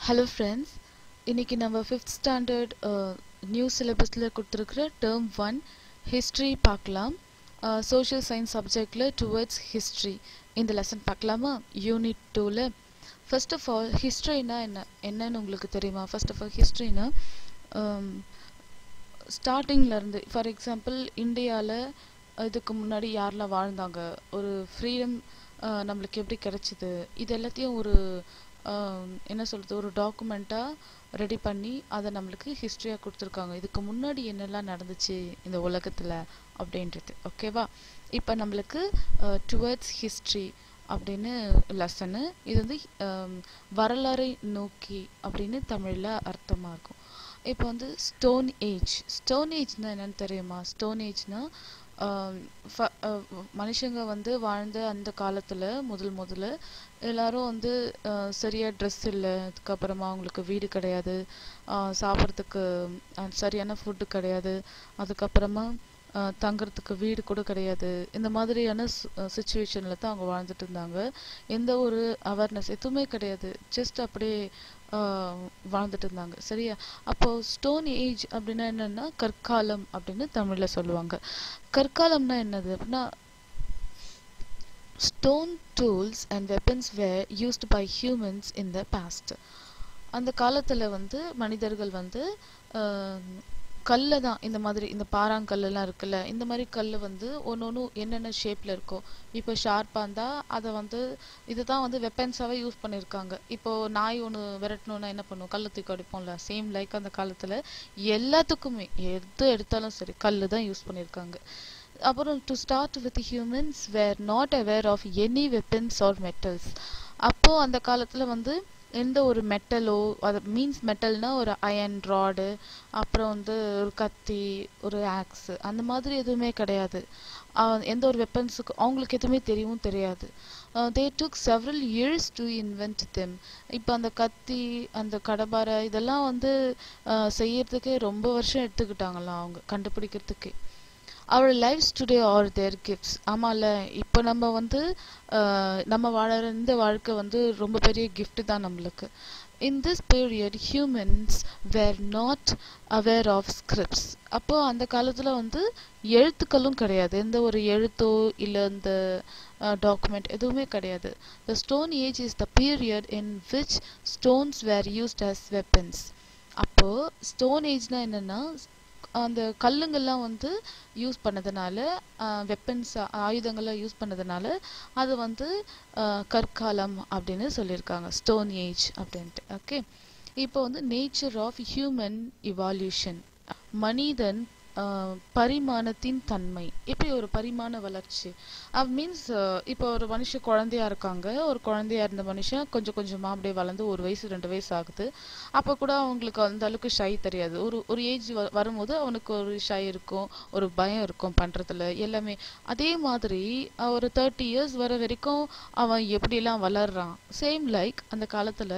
Hello friends இன்னைக்கு நம்ம fifth standard new சிலபஸில் கொடுத்துருக்குற டேர்ம் ஒன் ஹிஸ்ட்ரி பார்க்கலாம் சோஷியல் சயின்ஸ் சப்ஜெக்டில் டுவர்ட்ஸ் ஹிஸ்ட்ரி இந்த லெசன் பார்க்கலாமா யூனிட் டூவில் ஃபர்ஸ்ட் ஆஃப் ஆல் ஹிஸ்ட்ரினா என்ன என்னன்னு உங்களுக்கு தெரியுமா ஃபர்ஸ்ட் ஆஃப் ஆல் ஹிஸ்ட்ரினா ஸ்டார்டிங்லேருந்து ஃபார் எக்ஸாம்பிள் இந்தியாவில் இதுக்கு முன்னாடி யாரெல்லாம் வாழ்ந்தாங்க ஒரு ஃப்ரீடம் நம்மளுக்கு எப்படி கிடைச்சிது இது எல்லாத்தையும் ஒரு என்ன சொல்கிறது ஒரு டாக்குமெண்ட்டாக ரெடி பண்ணி அதை நம்மளுக்கு ஹிஸ்ட்ரியாக கொடுத்துருக்காங்க இதுக்கு முன்னாடி என்னெல்லாம் நடந்துச்சு இந்த உலகத்தில் அப்படின்றது ஓகேவா இப்போ நம்மளுக்கு டுவர்ட்ஸ் ஹிஸ்ட்ரி அப்படின்னு லெசனு இது வந்து வரலாறை நோக்கி அப்படின்னு தமிழில் அர்த்தமாக இருக்கும் இப்போ வந்து ஸ்டோன் ஏஜ் ஸ்டோன் ஏஜ்னா என்னன்னு தெரியுமா ஸ்டோன் ஏஜ்னா மனுஷங்க வந்து வாழ்ந்த அந்த காலத்தில் முதல் முதல்ல எல்லாரும் வந்து சரியாக ட்ரெஸ் இல்லை அதுக்கப்புறமா அவங்களுக்கு வீடு கிடையாது சாப்பிட்றதுக்கு சரியான ஃபுட்டு கிடையாது அதுக்கப்புறமா தங்குறதுக்கு வீடு கூட கிடையாது இந்த மாதிரியான சுச்சுவேஷனில் தான் அவங்க வாழ்ந்துட்டு இருந்தாங்க எந்த ஒரு அவேர்னஸ் எதுவுமே கிடையாது ஜஸ்ட் அப்படியே வாழ்ந்துட்டு இருந்தாங்க சரியா அப்போ ஸ்டோன் ஏஜ் அப்படின்னா என்னன்னா கற்காலம் அப்படின்னு தமிழ்ல சொல்லுவாங்க கற்காலம்னா என்னது அப்படின்னா stone tools and weapons were used by humans in the past அந்த காலத்தில் வந்து மனிதர்கள் வந்து கல்லை தான் இந்த மாதிரி இந்த பாறாங்கல்லாம் இருக்குல்ல இந்த மாதிரி கல் வந்து ஒன்று ஒன்று என்னென்ன ஷேப்பில் இருக்கும் இப்போ ஷார்ப்பாக இருந்தால் அதை வந்து இதுதான் வந்து வெப்பன்ஸாகவே யூஸ் பண்ணியிருக்காங்க இப்போது நாய் ஒன்று விரட்டணுன்னா என்ன பண்ணுவோம் கல் தூக்கி அடிப்போம்ல சேம் லைக் அந்த காலத்தில் எல்லாத்துக்குமே எது எடுத்தாலும் சரி கல் தான் யூஸ் பண்ணியிருக்காங்க அப்புறம் to start with humans were not aware of any weapons or metals அப்போது அந்த காலத்தில் வந்து எந்த ஒரு மெட்டலோ அது மீன்ஸ் மெட்டல்னா ஒரு அயன் ராடு அப்புறம் வந்து ஒரு கத்தி ஒரு ஆக்ஸ் அந்த மாதிரி எதுவுமே கிடையாது எந்த ஒரு வெப்பன்ஸுக்கு அவங்களுக்கு எதுவுமே தெரியவும் தெரியாது they took several years to invent them இப்போ அந்த கத்தி அந்த கடபாரை இதெல்லாம் வந்து செய்யறதுக்கே ரொம்ப வருஷம் எடுத்துக்கிட்டாங்களாம் அவங்க கண்டுபிடிக்கிறதுக்கே our lives today are their gifts ஆமாம்ல இப்போ நம்ம வந்து நம்ம வாழற இந்த வாழ்க்கை வந்து ரொம்ப பெரிய கிஃப்ட் தான் நம்மளுக்கு in this period humans were not aware of scripts அப்போ அந்த காலத்தில் வந்து எழுத்துக்களும் கிடையாது எந்த ஒரு எழுத்தோ இல்லை இந்த டாக்குமெண்ட் எதுவுமே கிடையாது the stone age is the period in which stones were used as weapons அப்போது ஸ்டோன் ஏஜ்னா என்னென்னா அந்த கல்லுங்கள்லாம் வந்து யூஸ் பண்ணதுனால வெப்பன்ஸ் ஆயுதங்கள்லாம் யூஸ் பண்ணதுனால அது வந்து கற்காலம் அப்படின்னு சொல்லியிருக்காங்க ஸ்டோன் ஏஜ் அப்படின்ட்டு ஓகே இப்போ வந்து நேச்சர் ஆஃப் ஹியூமன் இவால்யூஷன் மனிதன் பரிமாணத்தின் தன்மை எப்படி ஒரு பரிமாண வளர்ச்சி அது மீன்ஸ் இப்போ ஒரு மனுஷன் குழந்தையா இருக்காங்க ஒரு குழந்தையா இருந்த மனுஷன் கொஞ்சம் கொஞ்சமா அப்படியே வளர்ந்து ஒரு வயசு ரெண்டு வயசு ஆகுது அப்போ கூட அவங்களுக்கு அந்த அளவுக்கு ஷை தெரியாது ஒரு ஒரு ஏஜ் வரும்போது அவனுக்கு ஒரு ஷை இருக்கும் ஒரு பயம் இருக்கும் பண்றதுல எல்லாமே அதே மாதிரி ஒரு தேர்ட்டி இயர்ஸ் வர வரைக்கும் அவன் எப்படிலாம் வளர்றான் சேம் லைக் அந்த காலத்துல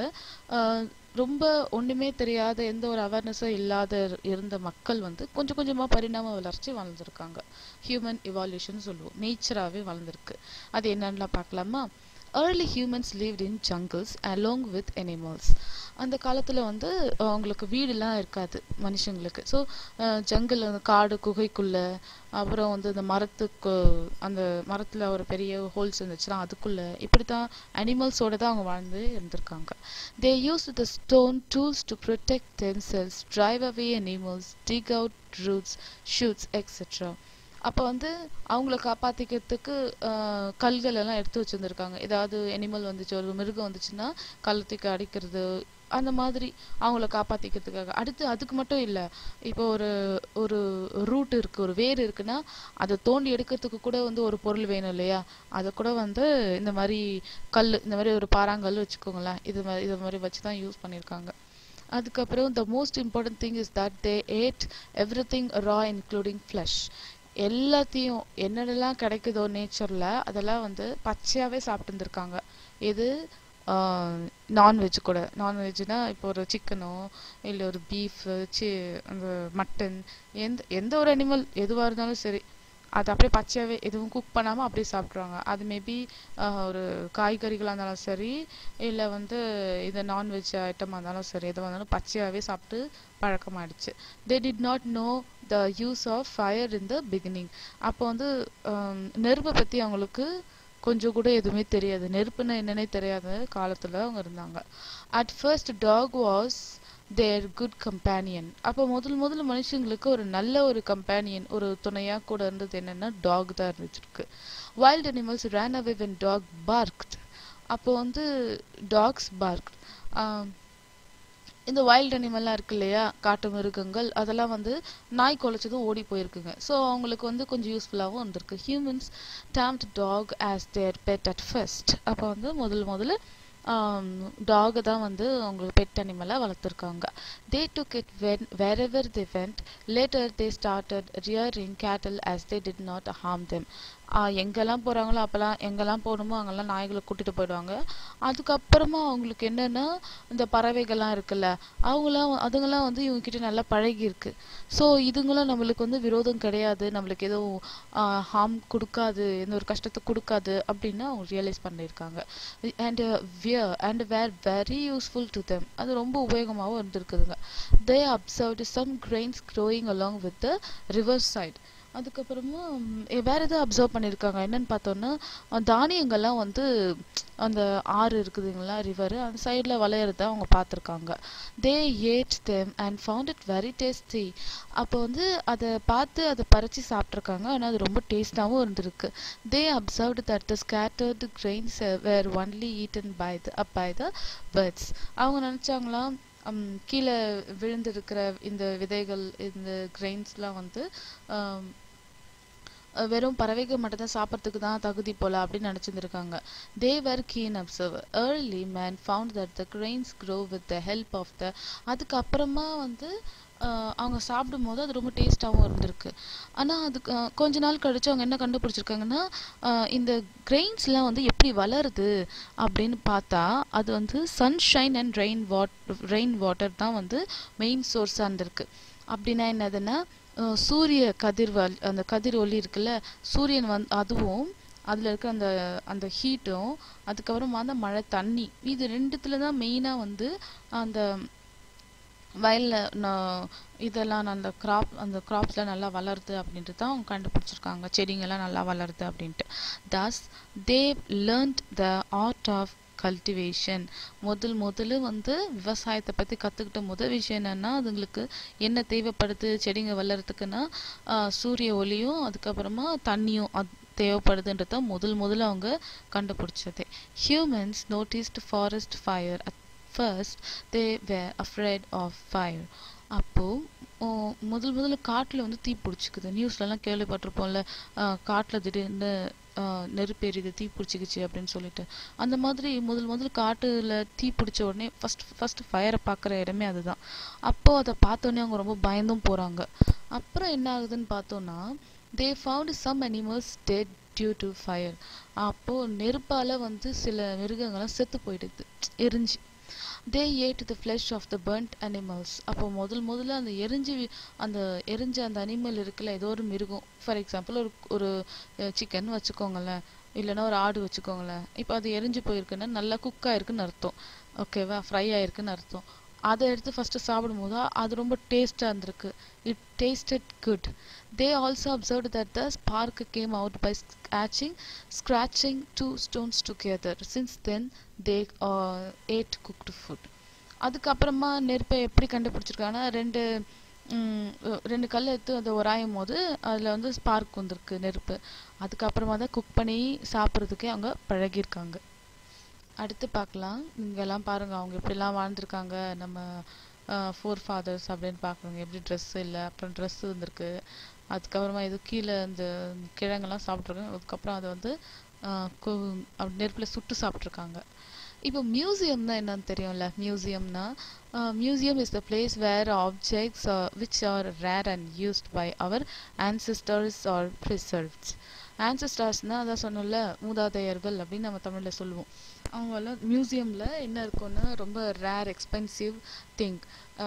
ரொம்ப ஒன்றுமே தெரியாத எந்த ஒரு அவேர்னஸும் இல்லாத இருந்த மக்கள் வந்து கொஞ்சம் கொஞ்சமாக பரிணாம வளர்ச்சி வளர்ந்துருக்காங்க ஹியூமன் இவால்யூஷன் சொல்லுவோம் நேச்சராகவே வளர்ந்துருக்கு அது என்னன்னா பார்க்கலாமா early humans lived in jungles along with animals அந்த காலத்தில் வந்து அவங்களுக்கு வீடுலாம் இருக்காது மனுஷங்களுக்கு ஸோ ஜங்கிள் அந்த காடு குகைக்குள்ள அப்புறம் வந்து இந்த மரத்துக்கு அந்த மரத்தில் ஒரு பெரிய ஹோல்ஸ் இருந்துச்சுன்னா அதுக்குள்ள இப்படி தான் அனிமல்ஸோட தான் அவங்க வாழ்ந்து இருந்திருக்காங்க they use the stone tools to protect themselves drive away animals dig out roots shoots etcetera அப்போ வந்து அவங்கள காப்பாற்றிக்கிறதுக்கு கல்கள் எல்லாம் எடுத்து வச்சுருந்துருக்காங்க ஏதாவது அனிமல் வந்துச்சு ஒரு மிருகம் வந்துச்சுன்னா கள்ளத்துக்கு அடிக்கிறது அந்த மாதிரி அவங்கள காப்பாற்றிக்கிறதுக்காக அடுத்து அதுக்கு மட்டும் இல்லை இப்போ ஒரு ஒரு ரூட் இருக்குது ஒரு வேர் இருக்குன்னா அதை தோண்டி எடுக்கிறதுக்கு கூட வந்து ஒரு பொருள் வேணும் இல்லையா அதை கூட வந்து இந்த மாதிரி கல் இந்த மாதிரி ஒரு பாறாங்கல் வச்சுக்கோங்களேன் இது மாதிரி இது மாதிரி வச்சு தான் யூஸ் பண்ணியிருக்காங்க அதுக்கப்புறம் the most important thing is that they ate everything raw including flesh எல்லாத்தையும் என்னென்னலாம் கிடைக்குதோ நேச்சரில் அதெல்லாம் வந்து பச்சையாகவே சாப்பிட்டு இருந்திருக்காங்க இது நான்வெஜ் கூட நான்வெஜ்னா இப்போ ஒரு சிக்கனோ இல்லை ஒரு பீஃபு சி அந்த மட்டன் எந்த எந்த ஒரு அனிமல் எதுவாக இருந்தாலும் சரி அது அப்படியே பச்சையாகவே எதுவும் குக் பண்ணாமல் அப்படியே சாப்பிட்ருவாங்க அது மேபி ஒரு காய்கறிகளாக இருந்தாலும் சரி இல்லை வந்து இது நான்வெஜ் ஐட்டமாக இருந்தாலும் சரி எதுவாக இருந்தாலும் பச்சையாகவே சாப்பிட்டு பழக்கமாயிடுச்சு they did not know the use of fire in the beginning அப்போ வந்து நெருப்பை பற்றி அவங்களுக்கு கொஞ்சம் கூட எதுவுமே தெரியாது நெருப்புன்னா என்னன்னே தெரியாத காலத்தில் அவங்க இருந்தாங்க at first dog was their good companion அப்போ முதல் முதல்ல மனுஷங்களுக்கு ஒரு நல்ல ஒரு கம்பேனியன் ஒரு துணையாக கூட இருந்தது என்னென்னா டாக் தான் இருந்துச்சிருக்கு wild animals ran away when dog barked அப்போ வந்து டாக்ஸ் பார்க்ட் இந்த வைல்ட் அனிமல்லாம் இருக்கு இல்லையா காட்டு மிருகங்கள் அதெல்லாம் வந்து நாய் குலைச்சதும் ஓடி போயிருக்குங்க ஸோ அவங்களுக்கு வந்து கொஞ்சம் யூஸ்ஃபுல்லாகவும் இருந்திருக்கு humans tamed dog as their pet at first அப்போ வந்து முதல் முதல்ல டாகை தான் வந்து அவங்களுக்கு பெட் அனிமலாக வளர்த்துருக்காங்க they took it when wherever they went later they started rearing cattle as they did not harm them எங்கெல்லாம் போகிறாங்களோ அப்போல்லாம் எங்கெல்லாம் போகணுமோ அங்கெல்லாம் நாய்களை கூட்டிகிட்டு போயிடுவாங்க அதுக்கப்புறமா அவங்களுக்கு என்னென்னா இந்த பறவைகள்லாம் இருக்குல்ல அவங்களாம் அதுங்கெல்லாம் வந்து இவங்ககிட்ட நல்லா பழகி இருக்கு ஸோ இதுங்களும் நம்மளுக்கு வந்து விரோதம் கிடையாது நம்மளுக்கு எதுவும் ஹார்ம் கொடுக்காது எந்த ஒரு கஷ்டத்தை கொடுக்காது அப்படின்னு அவங்க ரியலைஸ் பண்ணியிருக்காங்க and were and were very useful to them அது ரொம்ப உபயோகமாகவும் இருந்திருக்குதுங்க they observed some grains growing along with the river side அதுக்கப்புறமா வேற எதாவது அப்சர்வ் பண்ணியிருக்காங்க என்னன்னு பார்த்தோன்னா தானியங்கள்லாம் வந்து அந்த ஆறு இருக்குதுங்களா ரிவர் அந்த சைடில் வளையிறத அவங்க பார்த்துருக்காங்க they ate them and found it very tasty அப்போ வந்து அதை பார்த்து அதை பறித்து சாப்பிட்ருக்காங்க ஆனால் அது ரொம்ப டேஸ்டாகவும் இருந்திருக்கு they observed that the scattered grains were only eaten by the up by the birds அவங்க நினச்சாங்களாம் கீழே விழுந்திருக்கிற இந்த விதைகள் இந்த கிரெயின்ஸ்லாம் வந்து வெறும் பறவைகள் மட்டும் தான் சாப்பிட்றதுக்கு தான் தகுதி போல அப்படின்னு நினச்சிருந்துருக்காங்க they were keen observe early man found that the grains grow with the help of the அதுக்கப்புறமா வந்து அவங்க சாப்பிடும் போது அது ரொம்ப டேஸ்ட்டாகவும் இருந்திருக்கு ஆனால் அதுக்கு கொஞ்ச நாள் கழிச்சு அவங்க என்ன கண்டுபிடிச்சிருக்காங்கன்னா இந்த கிரெயின்ஸ்லாம் வந்து எப்படி வளருது அப்படின்னு பார்த்தா அது வந்து sunshine and rain what rain water தான் வந்து மெயின் சோர்ஸாக இருந்திருக்கு அப்படின்னா என்னதுன்னா சூரிய கதிர்வல் அந்த கதிர் ஒளி இருக்குல்ல சூரியன் வந் அதுவும் அதில் இருக்க அந்த அந்த ஹீட்டும் அதுக்கப்புறமா அந்த மழை தண்ணி இது ரெண்டுத்துல தான் மெயினாக வந்து அந்த வயலில் இதெல்லாம் அந்த கிராப் அந்த கிராப்ஸ்லாம் நல்லா வளருது அப்படின்ட்டு தான் அவங்க கண்டுபிடிச்சிருக்காங்க செடிங்கெல்லாம் நல்லா வளருது அப்படின்ட்டு thus they learnt the art of cultivation முதல் முதல்ல வந்து விவசாயத்தை பற்றி கற்றுக்கிட்ட முதல் விஷயம் என்னென்னா அதுங்களுக்கு என்ன தேவைப்படுது செடிங்க வளர்கிறதுக்குன்னா சூரிய ஒளியும் அதுக்கப்புறமா தண்ணியும் அது தேவைப்படுதுன்றத முதல் முதல்ல அவங்க கண்டுபிடிச்சது humans noticed forest fire at first they were afraid of fire அப்போது முதல் முதல்ல காட்டில் வந்து தீ பிடிச்சிக்குது நியூஸ்லலாம் கேள்விப்பட்டிருப்போம்ல காட்டில் திடீர்னு நெருப்பு எரியுது தீ பிடிச்சிக்கிச்சு அப்படின்னு சொல்லிட்டு அந்த மாதிரி முதல் முதல் காட்டில் தீ பிடிச்ச உடனே ஃபஸ்ட் ஃபஸ்ட் ஃபயரை பார்க்குற இடமே அதுதான் அப்போது அதை பார்த்தோன்னே அவங்க ரொம்ப பயந்தும் போகிறாங்க அப்புறம் என்ன ஆகுதுன்னு பார்த்தோன்னா they found some animals dead due to fire அப்போது நெருப்பால் வந்து சில மிருகங்கள்லாம் செத்து போயிடுது எரிஞ்சு they ate the flesh of the burnt animals அப்போ முதல் முதல்ல அந்த எரிஞ்சு அந்த எரிஞ்ச அந்த அனிமல் இருக்குல்ல ஏதோ ஒரு மிருகம் ஃபார் எக்ஸாம்பிள் ஒரு ஒரு சிக்கன் வச்சுக்கோங்களேன் இல்லைன்னா ஒரு ஆடு வச்சுக்கோங்களேன் இப்போ அது எரிஞ்சு போயிருக்குன்னா நல்லா குக் ஆயிருக்குன்னு அர்த்தம் ஓகேவா ஃப்ரை ஆயிருக்குன்னு அர்த்தம் அதை எடுத்து ஃபஸ்ட்டு சாப்பிடும்போது அது ரொம்ப டேஸ்ட்டாக இருந்திருக்கு it tasted good they also observe that the spark came out by scratching scratching two stones together since then they ate cooked food அதுக்கப்புறமா நெருப்பை எப்படி கண்டுபிடிச்சிருக்காங்கன்னா ரெண்டு ரெண்டு கல் எடுத்து அதை உராயும் போது அதில் வந்து ஸ்பார்க் வந்திருக்கு நெருப்பு அதுக்கப்புறமா தான் குக் பண்ணி சாப்பிட்றதுக்கே அவங்க பழகியிருக்காங்க அடுத்து பார்க்கலாம் இங்கெல்லாம் பாருங்கள் அவங்க எப்படிலாம் வாழ்ந்திருக்காங்க நம்ம ஃபோர் ஃபாதர்ஸ் அப்படின்னு பார்க்குறோங்க எப்படி ட்ரெஸ் இல்லை அப்புறம் ட்ரெஸ் வந்திருக்கு அதுக்கப்புறமா இது கீழே இந்த கிழங்கெல்லாம் சாப்பிட்ருக்காங்க அதுக்கப்புறம் அதை வந்து நெருப்பில் சுட்டு சாப்பிட்ருக்காங்க இப்போ மியூசியம்னா என்னன்னு தெரியும்ல மியூசியம்னா museum is the place where objects which are rare and used by our ancestors are preserves ஆன்சஸ்டார்ஸ்னால் அதான் சொன்னோம்ல மூதாதையர்கள் அப்படின்னு நம்ம தமிழில் சொல்லுவோம் அவங்கெல்லாம் மியூசியமில் என்ன இருக்கும்னா ரொம்ப ரேர் எக்ஸ்பென்சிவ் திங்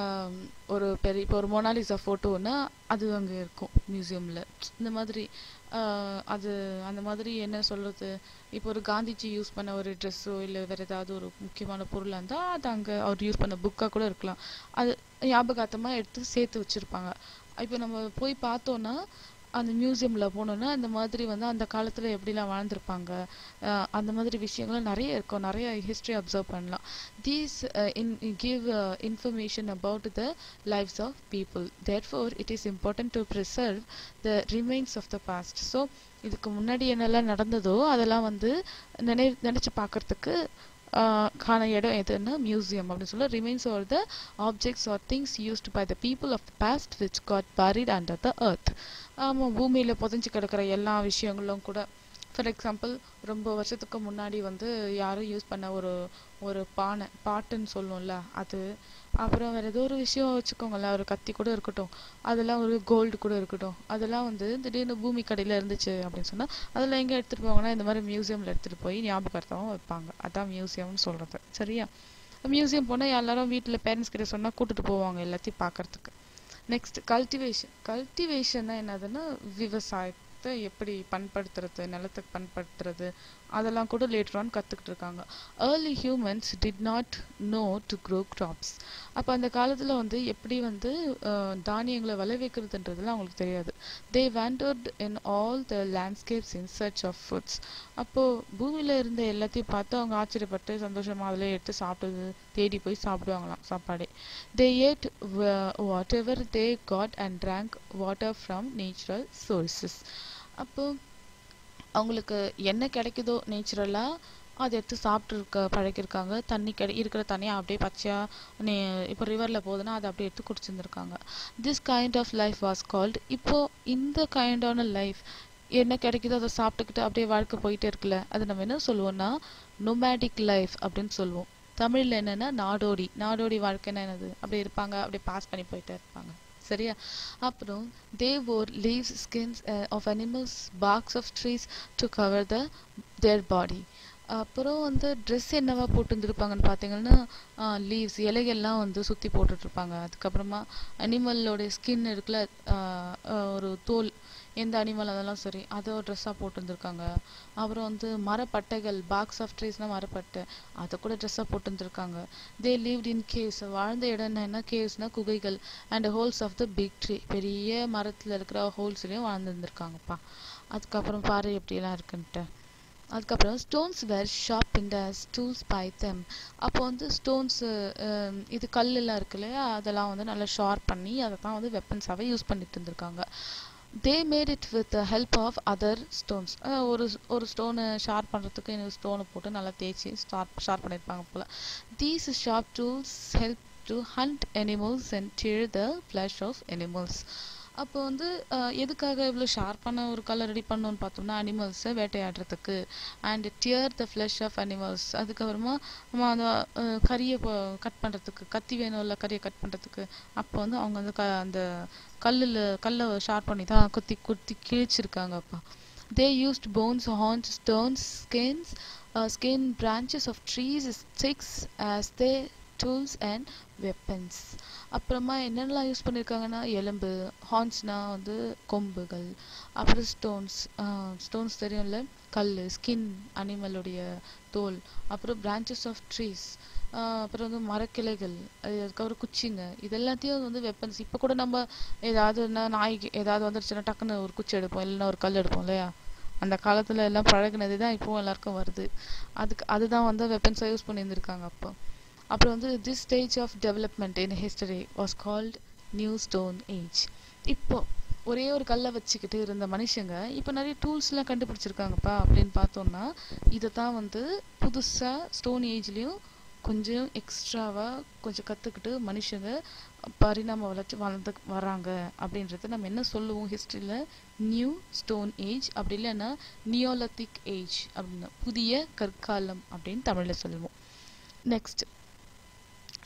ஒரு பெரிய இப்போ ஒரு மொனாலிசா ஃபோட்டோன்னா அது அங்கே இருக்கும் மியூசியமில் இந்த மாதிரி ஆஹ் அது அந்த மாதிரி என்ன சொல்கிறது இப்போ ஒரு காந்திஜி யூஸ் பண்ண ஒரு ட்ரெஸ்ஸோ இல்லை வேறு ஏதாவது ஒரு முக்கியமான பொருளாக இருந்தால் அது அங்கே அவர் யூஸ் பண்ண புக்காக கூட இருக்கலாம் அது ஞாபகார்த்தமாக எடுத்து சேர்த்து வச்சுருப்பாங்க இப்போ நம்ம போய் பார்த்தோன்னா அந்த மியூசியமில் போனோன்னா இந்த மாதிரி வந்து அந்த காலத்தில் எப்படிலாம் வாழ்ந்திருப்பாங்க அஹ் அந்த மாதிரி விஷயங்கள்லாம் நிறைய இருக்கும் நிறைய ஹிஸ்ட்ரி அப்சர்வ் பண்ணலாம் these in give information about the lives of people therefore it is important to preserve the remains of the past so இதுக்கு முன்னாடி என்னெல்லாம் நடந்ததோ அதெல்லாம் வந்து நினை நினச்சி பார்க்கறதுக்கு ஆஹ் காண இடம் எதுன்னா மியூசியம் அப்படின்னு சொல்ல remains are the objects or things used by the people of the past which got buried under the earth ஆமாம் பூமியில் புதைஞ்சு கிடக்கிற எல்லா விஷயங்களும் கூட ஃபார் எக்ஸாம்பிள் ரொம்ப வருஷத்துக்கு முன்னாடி வந்து யாரும் யூஸ் பண்ண ஒரு ஒரு பானை பாட்டுன்னு சொல்லுவோம்ல அது அப்புறம் வேறு ஏதோ ஒரு விஷயம் வச்சுக்கோங்களேன் ஒரு கத்தி கூட இருக்கட்டும் அதெல்லாம் ஒரு கோல்டு கூட இருக்கட்டும் அதெல்லாம் வந்து திடீர்னு பூமி கடையில் இருந்துச்சு அப்படின்னு சொன்னால் அதெல்லாம் எங்கே எடுத்துகிட்டு போவாங்கன்னா இந்த மாதிரி மியூசியமில் எடுத்துகிட்டு போய் ஞாபகார்த்தமாக வைப்பாங்க அதான் மியூசியம்னு சொல்கிறது சரியா மியூசியம் போனால் எல்லாரும் வீட்டில் பேரண்ட்ஸ் கிட்ட சொன்னால் கூட்டிட்டு போவாங்க எல்லாத்தையும் பார்க்கறதுக்கு நெக்ஸ்ட் கல்டிவேஷன் கல்டிவேஷன்னா என்னதுன்னா விவசாயத்தை எப்படி பண்படுத்துறது நிலத்துக்கு பண்படுத்துறது அதெல்லாம் கூட லேட்டர் ஆன் கற்றுக்கிட்டு இருக்காங்க early humans did not know to grow crops அப்போ அந்த காலத்தில் வந்து எப்படி வந்து அஹ், தானியங்களை விளைவிக்கிறதுன்றதுலாம் அவங்களுக்கு தெரியாது they wandered in all the landscapes in search of foods அப்போது பூமியில் இருந்த எல்லாத்தையும் பார்த்து அவங்க ஆச்சரியப்பட்டு சந்தோஷமாக அதில் எடுத்து சாப்பிட்டது தேடி போய் சாப்பிடுவாங்களாம் சாப்பாடே they ate whatever they got and drank water from natural sources அப்போ அவங்களுக்கு என்ன கிடைக்குதோ நேச்சுரலாக அதை எடுத்து சாப்பிட்ருக்க பழகிருக்காங்க தண்ணி கிடை இருக்கிற தண்ணியை அப்படியே பச்சையாக நே இப்போ ரிவரில் போகுதுன்னா அதை அப்படியே எடுத்து குடிச்சிருந்துருக்காங்க this kind of life was called இப்போ இந்த கைண்டான லைஃப் என்ன கிடைக்குதோ அதை சாப்பிட்டுக்கிட்டு அப்படியே வாழ்க்கை போயிட்டே இருக்குல்ல அது நம்ம என்ன சொல்லுவோம்னா நொமேடிக் லைஃப் அப்படின்னு சொல்லுவோம் தமிழில் என்னன்னா நாடோடி நாடோடி வாழ்க்கைன்னா என்னது அப்படி இருப்பாங்க அப்படியே பாஸ் பண்ணி போயிட்டே இருப்பாங்க சரியா அப்புறம் they wore leaves skins of animals barks of trees to cover the their body அப்புறம் வந்து ட்ரெஸ் என்னவா போட்டு இருந்திருப்பாங்கன்னு பார்த்தீங்கன்னா லீவ்ஸ் இலைகள்லாம் வந்து சுற்றி போட்டுட்ருப்பாங்க அதுக்கப்புறமா அனிமலோடைய ஸ்கின் இருக்குல்ல ஆஹ் ஆஹ் ஒரு தோல் எந்த அனிமல் அதெல்லாம் சரி அதை ட்ரெஸ்ஸாக போட்டு இருந்திருக்காங்க அப்புறம் வந்து மரப்பட்டைகள் பாக்ஸ் ஆஃப் ட்ரீஸ்னால் மரப்பட்டை அதை கூட ட்ரெஸ்ஸாக போட்டு இருந்திருக்காங்க தே lived இன் கேவ்ஸ் வாழ்ந்த இடம் என்ன கேவ்ஸ்னால் குகைகள் and holes of the big tree பெரிய மரத்தில் இருக்கிற ஹோல்ஸ்லேயும் வாழ்ந்துருந்துருக்காங்கப்பா அதுக்கப்புறம் பாரு எப்படியெல்லாம் இருக்குன்ட்டு அதுக்கப்புறம் stones were sharp in as tools by them அப்போ வந்து ஸ்டோன்ஸு இது கல்லெல்லாம் இருக்கு இல்லையா அதெல்லாம் வந்து நல்லா ஷார்ப் பண்ணி அதை தான் வந்து வெப்பன்ஸாகவே யூஸ் பண்ணிட்டு இருந்திருக்காங்க they made it with the help of other stones ஒரு ஒரு ஸ்டோனை ஷார்ப் பண்ணுறதுக்கு இன்னொரு ஸ்டோனை போட்டு நல்லா தேய்ச்சி ஷார்ப் ஷார்ப் பண்ணியிருப்பாங்க போல் these sharp tools help to hunt animals and tear the flesh of animals அப்போ வந்து அஹ், எதுக்காக இவ்வளோ ஷார்ப்பான ஒரு கலர் ரெடி பண்ணோன்னு பார்த்தோம்னா அனிமல்ஸை வேட்டையாடுறதுக்கு and tear the flesh of animals அதுக்கப்புறமா நம்ம அந்த அஹ், கறியை கட் பண்ணுறதுக்கு கத்தி வேணும்ல கறியை கட் பண்ணுறதுக்கு அப்போ வந்து அவங்க வந்து க அந்த கல்லில் கல்லை ஷார்ப் பண்ணி தான் குத்தி குத்தி கிழிச்சிருக்காங்க அப்பா they used bones horns stones skins skin branches of trees sticks as they tools and weapons அப்புறமா என்னென்னலாம் யூஸ் பண்ணியிருக்காங்கன்னா எலும்பு ஹார்ன்ஸ்னா வந்து கொம்புகள் அப்புறம் ஸ்டோன்ஸ் ஸ்டோன்ஸ் தெரியும்ல கல் ஸ்கின் அனிமலுடைய தோல் அப்புறம் branches ஆஃப் ட்ரீஸ் அப்புறம் வந்து மரக்கிளைகள் அது அதுக்கப்புறம் குச்சிங்க இது எல்லாத்தையும் வந்து வெப்பன்ஸ் இப்போ கூட நம்ம ஏதாவது நாய்க்கு ஏதாவது வந்துருச்சுன்னா டக்குன்னு ஒரு குச்சி எடுப்போம் இல்லைன்னா ஒரு கல் எடுப்போம் இல்லையா அந்த காலத்துல எல்லாம் பழகுனது தான் இப்போ எல்லாருக்கும் வருது அதுக்கு அதுதான் வந்து வெப்பன்ஸாக யூஸ் பண்ணியிருந்திருக்காங்க அப்போ அப்புறம் வந்து this stage of development in history was called new stone age இப்போ ஒரே ஒரு கல்லை வச்சுக்கிட்டு இருந்த மனுஷங்க இப்போ நிறைய டூல்ஸ்லாம் கண்டுபிடிச்சிருக்காங்கப்பா அப்படின்னு பார்த்தோம்னா இதை தான் வந்து புதுசாக ஸ்டோன் ஏஜ்லேயும் கொஞ்சம் எக்ஸ்ட்ராவாக கொஞ்சம் கற்றுக்கிட்டு மனுஷங்க பரிணாம வளர்ச்சி வளர்ந்து வராங்க அப்படின்றத நம்ம என்ன சொல்லுவோம் ஹிஸ்ட்ரியில் நியூ ஸ்டோன் ஏஜ் அப்படி இல்லைன்னா நியோலத்திக் ஏஜ் அப்படின்னு புதிய கற்காலம் அப்படின்னு தமிழில் சொல்லுவோம் நெக்ஸ்ட்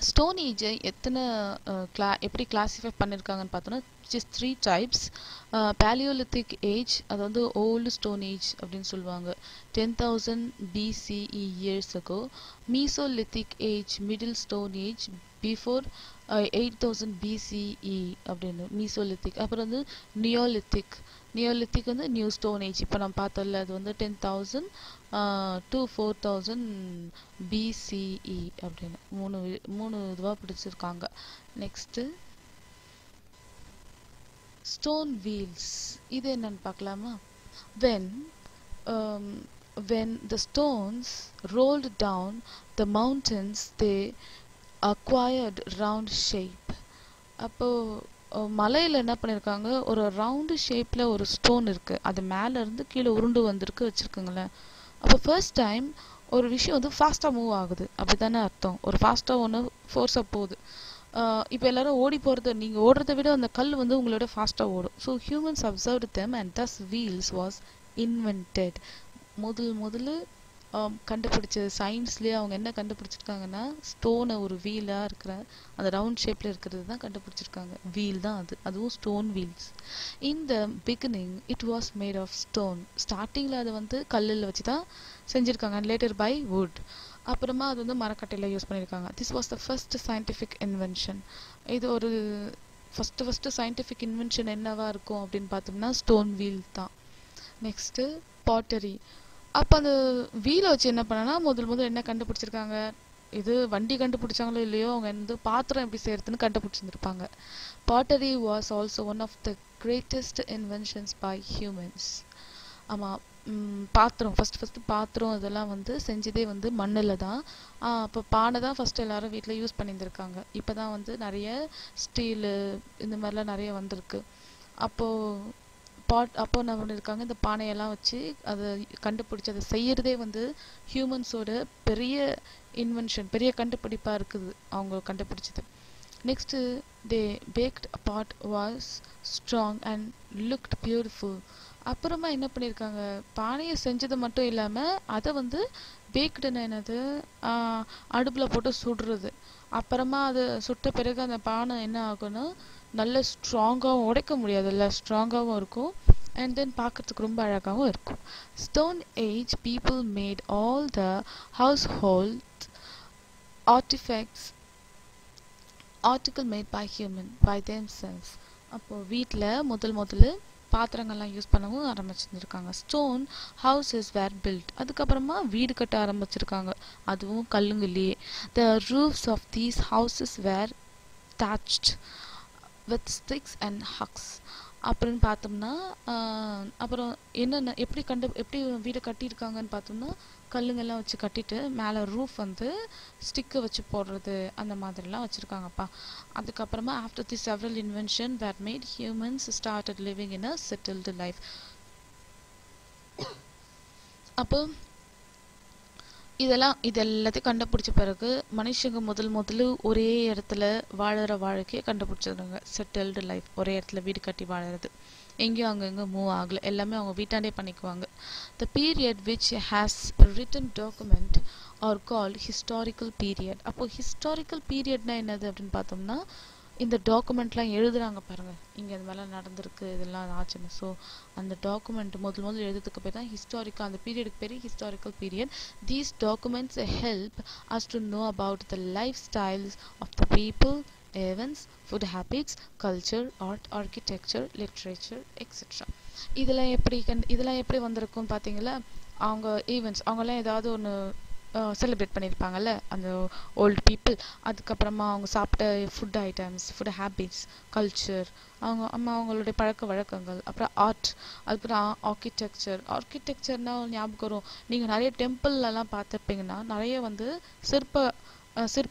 ஸ்டோன் ஏஜை எத்தனை கிளா எப்படி கிளாஸிஃபை பண்ணியிருக்காங்கன்னு பார்த்தோன்னா just three types Paleolithic age அது வந்து ஓல்டு ஸ்டோன் ஏஜ் அப்படின்னு சொல்லுவாங்க ten thousand BCE years ago Mesolithic age middle stone age before eight thousand BCE அப்படின்னு மீசோலித்திக் அப்புறம் வந்து நியோலித்திக் நியோலித்திக் வந்து நியூ ஸ்டோன் ஏஜ் இப்போ நம்ம பார்த்தோம்ல அது வந்து ten thousand to four thousand BCE அப்படின்னு மூணு மூணு இதுவாக பிடிச்சிருக்காங்க நெக்ஸ்ட்டு ஸ்டோன் வீல்ஸ் இது என்னன்னு பார்க்கலாமா when when the stones rolled down the mountains they acquired round shape அப்போ மலையில் என்ன பண்ணியிருக்காங்க ஒரு ரவுண்டு ஷேப்பில் ஒரு ஸ்டோன் இருக்குது அது மேலே இருந்து கீழே உருண்டு வந்திருக்கு வச்சுருக்குங்களேன் அப்போ ஃபர்ஸ்ட் டைம் ஒரு விஷயம் வந்து ஃபாஸ்ட்டாக மூவ் ஆகுது அப்படி தானே அர்த்தம் ஒரு ஃபாஸ்ட்டாக ஒன்று ஃபோர்ஸாக போகுது இப்போ எல்லாரும் ஓடி போகிறது நீங்கள் ஓடுறத விட அந்த கல் வந்து உங்களோட ஃபாஸ்ட்டாக ஓடும் so humans observed them and thus wheels was invented முதல் முதல்ல கண்டுபிடிச்ச சயின்ஸ்லேயே அவங்க என்ன கண்டுபிடிச்சிருக்காங்கன்னா ஸ்டோனை ஒரு வீலாக இருக்கிற அந்த ரவுண்ட் ஷேப்பில் இருக்கிறது தான் கண்டுபிடிச்சிருக்காங்க வீல் தான் அது அதுவும் ஸ்டோன் வீல்ஸ் இந்த beginning it was made of stone ஸ்டார்டிங்கில் அதை வந்து கல்லில் வச்சு தான் செஞ்சுருக்காங்க லேட்டர் பை வுட் அப்புறமா அது வந்து மரக்கட்டையில் யூஸ் பண்ணியிருக்காங்க this was the first scientific invention இது ஒரு ஃபஸ்ட்டு ஃபஸ்ட்டு சயின்டிஃபிக் இன்வென்ஷன் என்னவா இருக்கும் அப்படின்னு பார்த்தோம்னா ஸ்டோன் வீல் தான் நெக்ஸ்ட்டு பாட்டரி அப்போ அந்த வீலை வச்சு என்ன பண்ணனா முதல் முதல் என்ன கண்டுபிடிச்சிருக்காங்க இது வண்டி கண்டுபிடிச்சாங்களோ இல்லையோ அவங்க வந்து பாத்திரம் எப்படி செய்யறதுன்னு கண்டுபிடிச்சிருந்துருப்பாங்க pottery was also one of the greatest inventions by humans ஆமாம் பாத்திரம் ஃபஸ்ட் ஃபஸ்ட்டு பாத்திரம் இதெல்லாம் வந்து செஞ்சதே வந்து மண்ணில் தான் அப்போ பானை தான் ஃபஸ்ட்டு எல்லாரும் வீட்டில் யூஸ் பண்ணியிருந்திருக்காங்க இப்போ தான் வந்து நிறைய ஸ்டீலு இந்த மாதிரிலாம் நிறைய வந்திருக்கு அப்போது பாட் அப்போ என்ன பண்ணியிருக்காங்க இந்த பானையெல்லாம் வச்சு அதை கண்டுபிடிச்சி அதை செய்யறதே வந்து ஹியூமன்ஸோட பெரிய இன்வென்ஷன் பெரிய கண்டுபிடிப்பாக இருக்குது அவங்க கண்டுபிடிச்சது next they baked pot was strong and looked beautiful அப்புறமா என்ன பண்ணியிருக்காங்க பானையை செஞ்சது மட்டும் இல்லாமல் அதை வந்து பேக்டுன்னு என்னது அடுப்பில் போட்டு சுடுறது அப்புறமா அது சுட்ட பிறகு அந்த பானை என்ன ஆகும்னா நல்ல ஸ்ட்ராங்காகவும் உடைக்க முடியாதுல்ல ஸ்ட்ராங்காகவும் இருக்கும் அண்ட் தென் பார்க்கறதுக்கு ரொம்ப அழகாகவும் இருக்கும் stone age people made all the household artifacts article made by human by themselves அப்போது வீட்டில் முதல் முதல்ல பாத்திரங்கள்லாம் யூஸ் பண்ணவும் ஆரம்பிச்சிருக்காங்க ஸ்டோன் ஹவுசஸ் வேர் பில்ட் அதுக்கப்புறமா வீடு கட்ட ஆரம்பிச்சிருக்காங்க அதுவும் கல்லுங்கள்லேயே the roofs of these houses were thatched with sticks and husks அப்படின்னு பார்த்தோம்னா அப்புறம் என்னென்ன எப்படி கண்டு எப்படி வீடை கட்டியிருக்காங்கன்னு பார்த்தோம்னா கல்லுங்கெல்லாம் வச்சு கட்டிட்டு மேலே ரூஃப் வந்து ஸ்டிக்கை வச்சு போடுறது அந்த மாதிரிலாம் வச்சுருக்காங்கப்பா அதுக்கப்புறமா after the several invention were made humans started living in a settled life அப்போ இதெல்லாம் இது எல்லாத்தையும் கண்டுபிடிச்ச பிறகு மனுஷங்க முதல் முதல்ல ஒரே இடத்துல வாழற வாழ்க்கையை கண்டுபிடிச்சிருக்காங்க செட்டில்டு லைஃப் ஒரே இடத்துல வீடு கட்டி வாழறது எங்கேயும் அங்கங்கே மூவ் ஆகல எல்லாமே அவங்க வீட்டாண்டே பண்ணிக்குவாங்க the period which has written document are called historical period அப்போ ஹிஸ்டாரிக்கல் பீரியட்னா என்னது அப்படின்னு பார்த்தோம்னா இந்த டாக்குமெண்ட்லாம் எழுதுறாங்க பாருங்க இங்க இந்த மாதிரிலாம் நடந்திருக்கு இதெல்லாம் ஆச்சுன்னு ஸோ அந்த டாக்குமெண்ட் முதல் முதல் எழுதுறதுக்கு பேர் தான் ஹிஸ்டாரிக்கல் அந்த பீரியடுக்கு பேர் historical period these documents help us to know about the life styles of the people events, food habits, culture, art, architecture, literature, etc. இதெல்லாம் எப்படி கண் இதெல்லாம் எப்படி வந்திருக்கும் பார்த்தீங்களா அவங்க ஈவெண்ட்ஸ் அவங்கெல்லாம் ஏதாவது ஒன்று செலிப்ரேட் பண்ணியிருப்பாங்கல்ல அந்த ஓல்டு பீப்புள் அதுக்கப்புறமா அவங்க சாப்பிட்ட food items food habits culture அவங்க அம்மா அவங்களுடைய பழக்க வழக்கங்கள் அப்புறம் ஆர்ட் அதுக்கப்புறம் ஆர்கிடெக்சர் ஆர்கிடெக்சர்னா ஞாபகம் வரும் நீங்கள் நிறைய டெம்பிள்லலாம் பார்த்துருப்பீங்கன்னா நிறைய வந்து சிற்ப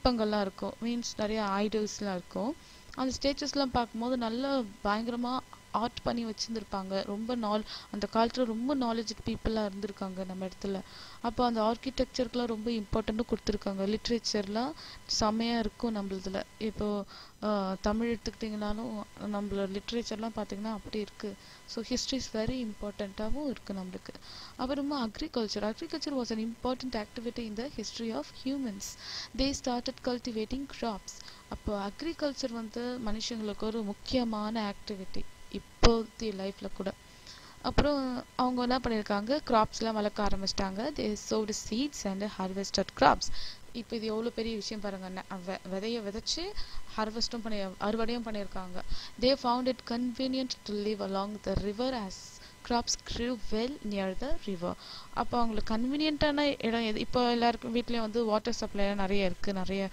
சிற்பங்கள்லாம் இருக்கும் மீன்ஸ் நிறைய ஐடல்ஸ்லாம் இருக்கும் அந்த ஸ்டேச்சஸ்லாம் பார்க்கும்போது நல்ல பயங்கரமாக ஆர்ட் பண்ணி வச்சுருந்துருப்பாங்க ரொம்ப நாள் அந்த காலத்தில் ரொம்ப நாலேஜ் பீப்புளாக இருந்திருக்காங்க நம்ம இடத்துல அப்போ அந்த ஆர்கிடெக்சருக்குலாம் ரொம்ப இம்பார்ட்டண்ட்டும் கொடுத்துருக்காங்க லிட்ரேச்சர்லாம் செமையாக இருக்கும் நம்மளதுல இப்போ ஆஹ், தமிழ் எடுத்துக்கிட்டிங்கனாலும் நம்மளோட லிட்ரேச்சர்லாம் பார்த்தீங்கன்னா அப்படி இருக்குது ஸோ ஹிஸ்ட்ரி இஸ் வெரி இம்பார்ட்டண்ட்டாகவும் இருக்குது நம்மளுக்கு அப்புறமா agriculture agriculture was an important activity in the history of humans they started cultivating crops அப்போ அக்ரிகல்ச்சர் வந்து மனுஷங்களுக்கு ஒரு முக்கியமான ஆக்டிவிட்டி இப்போதைய லைஃப்பில் கூட அப்புறம் அவங்க என்ன பண்ணியிருக்காங்க கிராப்ஸ்லாம் வளர்க்க ஆரம்பிச்சிட்டாங்க they sowed seeds and harvested crops இப்போ இது எவ்வளோ பெரிய விஷயம் பாருங்க ந- வெ விதைய விதைச்சு ஹார்வெஸ்ட்டும் பண்ணி அறுவடையும் பண்ணியிருக்காங்க they found it convenient to live along the river as crops grew well near the river அப்போ அவங்களுக்கு கன்வீனியன்ட்டான இடம் எது இப்போ எல்லாருக்கும் வீட்லேயும் வந்து வாட்டர் சப்ளைலாம் நிறைய இருக்குது நிறைய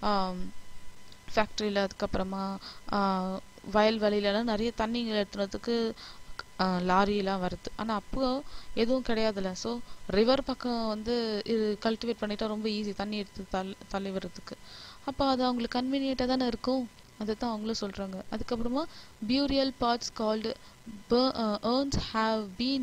ஃபேக்ட்ரியில் அதுக்கப்புறமா ஆஹ், வயல்வெளியிலலாம் நிறைய தண்ணிங்களை எடுத்துறதுக்கு லாரிலாம் வருது ஆனால் அப்போ எதுவும் கிடையாதுல்ல ஸோ ரிவர் பக்கம் வந்து இது கல்டிவேட் பண்ணிட்டா ரொம்ப ஈஸி தண்ணி எடுத்து தள் தள்ளி வர்றதுக்கு அப்போ அது அவங்களுக்கு கன்வீனியண்ட்டாக தானே இருக்கும் அதை தான் அவங்களும் சொல்கிறாங்க அதுக்கப்புறமா burial pots called urns have been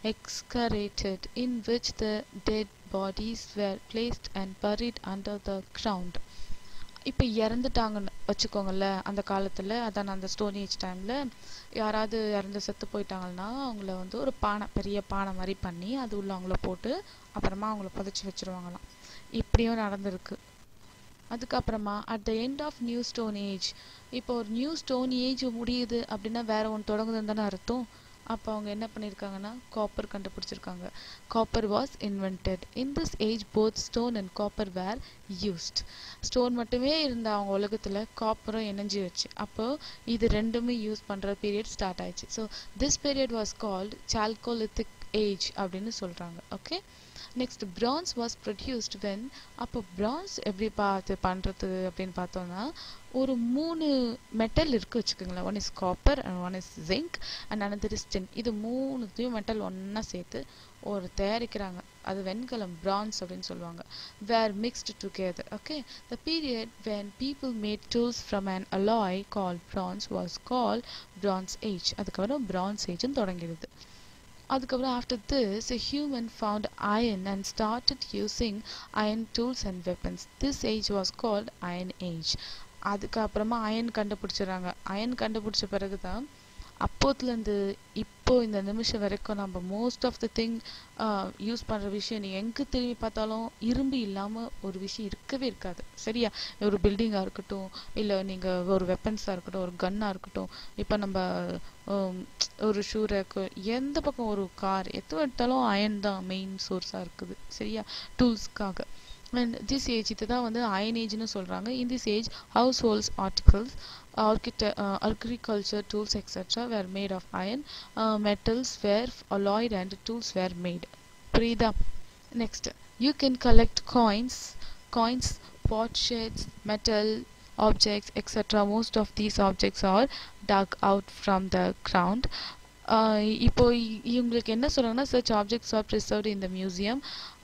excavated in which the dead bodies were placed and buried under the ground இப்போ இறந்துட்டாங்கன்னு வச்சுக்கோங்கல்ல அந்த காலத்தில் அதான் அந்த ஸ்டோன் ஏஜ் டைமில் யாராவது இறந்து செத்து போயிட்டாங்கன்னா அவங்கள வந்து ஒரு பானை பெரிய பானை மாதிரி பண்ணி அது உள்ள அவங்கள போட்டு அப்புறமா அவங்கள புதைச்சி வச்சிருவாங்களாம் இப்படியும் நடந்திருக்கு அதுக்கப்புறமா at the end of new stone age இப்போ ஒரு நியூ ஸ்டோன் ஏஜ் முடியுது அப்படின்னா வேற ஒன்று தொடங்குதுன்னு தானே அர்த்தம் அப்போ அவங்க என்ன பண்ணியிருக்காங்கன்னா காப்பர் கண்டுபிடிச்சிருக்காங்க copper was invented in this age both stone and copper were used stone மட்டுமே இருந்த அவங்க உலகத்தில் காப்பரும் இணைஞ்சு வச்சு அப்போ இது ரெண்டுமே யூஸ் பண்ணுற பீரியட் ஸ்டார்ட் ஆயிடுச்சு so this period was called chalcolithic age அப்படின்னு சொல்கிறாங்க okay next bronze was produced when அப்போ பிரான்ஸ் எப்படி பார்த்து பண்ணுறது அப்படின்னு பார்த்தோம்னா ஒரு மூணு மெட்டல் இருக்கு வச்சுக்கோங்களேன் one is copper and one is zinc and another is tin இது மூணுத்தையும் மெட்டல் ஒன்றா சேர்த்து ஒரு தயாரிக்கிறாங்க அது வெண்கலம் பிரான்ஸ் அப்படின்னு சொல்லுவாங்க were mixed together okay the period when people made tools from an alloy called bronze was called bronze age அதுக்கப்புறம் bronze ஏஜும் தொடங்கிடுது அதுக்கப்புறம் after this a human found iron and started using iron tools and weapons this age was called iron age அதுக்கப்புறமா iron கண்டுபிடிச்சிடுறாங்க iron கண்டுபிடிச்ச பிறகு தான் அப்போத்துலேருந்து இப்போ இந்த நிமிஷம் வரைக்கும் நம்ம most of the thing use பண்ணுற விஷயம் நீ எங்கே திரும்பி பார்த்தாலும் இரும்பு இல்லாமல் ஒரு விஷயம் இருக்கவே இருக்காது சரியா ஒரு பில்டிங்காக இருக்கட்டும் இல்லை நீங்கள் ஒரு வெப்பன்ஸாக இருக்கட்டும் ஒரு கன்னாக இருக்கட்டும் இப்போ நம்ம ஹம், ஒரு ஷூ ரேக்கு எந்த பக்கம் ஒரு கார் எது எடுத்தாலும் அயன் தான் மெயின் சோர்ஸாக இருக்குது சரியா டூல்ஸ்க்காக அண்ட் திஸ் ஏஜ் இது தான் வந்து அயன் ஏஜ்னு சொல்கிறாங்க in this age household articles architect, uh, agriculture tools etc were made of iron uh, metals were alloyed and tools were made புரியுதா next you can collect coins coins potsherds metal objects etc most of these objects are dug out from the ground uh, இப்போ இ- இவங்களுக்கு என்ன சொல்றாங்கன்னா such objects are preserved in the museum